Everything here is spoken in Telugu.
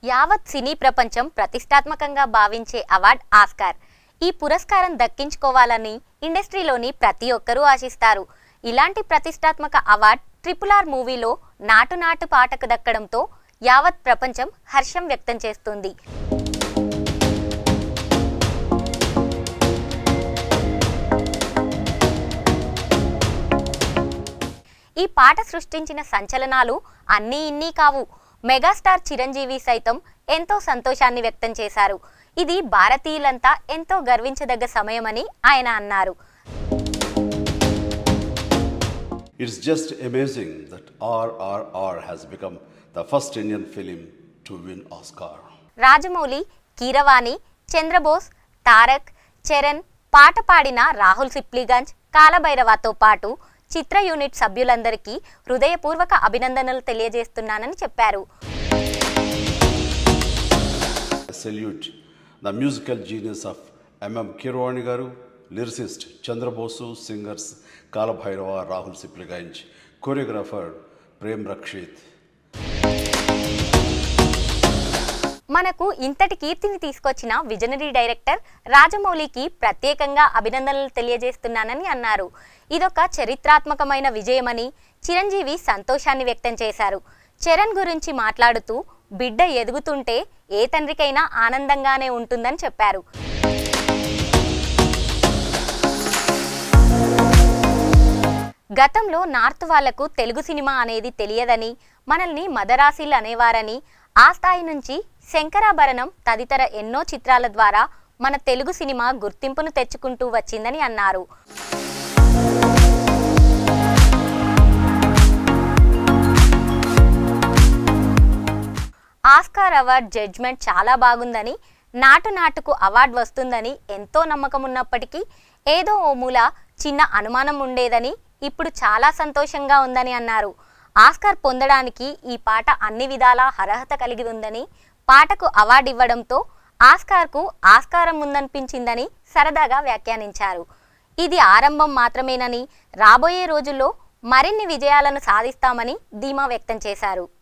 యావత్ సినీ ప్రపంచం ప్రతిష్టాత్మకంగా భావించే అవార్డ్ ఆస్కార్ ఈ పురస్కారం దక్కించుకోవాలని ఇండస్ట్రీలోని ప్రతి ఒక్కరూ ఆశిస్తారు ఇలాంటి ప్రతిష్టాత్మక అవార్డ్ ట్రిపుల్ ఆర్ మూవీలో నాటు నాటు పాటకు దక్కడంతో యావత్ ప్రపంచం హర్షం వ్యక్తం చేస్తుంది ఈ పాట సృష్టించిన సంచలనాలు అన్నీ ఇన్నీ కావు మెగాస్టార్ చిరంజీవి సైతం ఎంతో సంతోషాన్ని వ్యక్తం చేశారు ఇది భారతీయులంతా ఎంతో గర్వించదగ్గ సమయమని ఆయన అన్నారు It's just amazing that RRR has become the first Indian film to win Oscar. Rajamouli Keeravani Chandrabose Tarak Charan పాట పాడిన రాహుల్ సిప్లిగంజ్ కాలభైరవతో పాటు చిత్ర యూనిట్ సభ్యులందరికీ హృదయపూర్వక అభినందనలు తెలియజేస్తున్నానని చెప్పారు I salute the musical genius of M.M. Kirwani Garu, lyricist Chandrabosu, singers Kalabhairava, Rahul Sipliganj, choreographer Prem Rakshit. మనకు ఇంతటి కీర్తిని తీసుకొచ్చిన విజనరీ డైరెక్టర్ రాజమౌళికి ప్రత్యేకంగా అభినందనలు తెలియజేస్తున్నానని అన్నారు ఇదొక చరిత్రాత్మకమైన విజయమని చిరంజీవి సంతోషాన్ని వ్యక్తం చేశారు చరణ్ గురించి మాట్లాడుతూ బిడ్డ ఎదుగుతుంటే ఏ తండ్రికైనా ఆనందంగానే ఉంటుందని చెప్పారు గతంలో నార్త్ వాళ్లకు తెలుగు సినిమా అనేది తెలియదని మనల్ని మదరాసిల్ అనేవారని ఆ స్థాయి నుంచి శంకరాభరణం తదితర ఎన్నో చిత్రాల ద్వారా మన తెలుగు సినిమా గుర్తింపును తెచ్చుకుంటూ వచ్చిందని అన్నారు ఆస్కార్ అవార్డ్ జడ్జ్మెంట్ చాలా బాగుందని నాటు నాటుకు అవార్డు వస్తుందని ఎంతో నమ్మకం ఉన్నప్పటికీ ఏదో ఓ మూల చిన్న అనుమానం ఉండేదని ఇప్పుడు చాలా సంతోషంగా ఉందని అన్నారు ఆస్కార్ పొందడానికి ఈ పాట అన్ని విధాలా అర్హత కలిగి ఉందని పాటకు అవార్డు ఇవ్వడంతో ఆస్కార్కు ఆస్కారం ఉందనిపించిందని సరదాగా వ్యాఖ్యానించారు ఇది ఆరంభం మాత్రమేనని రాబోయే రోజుల్లో మరిన్ని విజయాలను సాధిస్తామని ధీమా వ్యక్తం చేశారు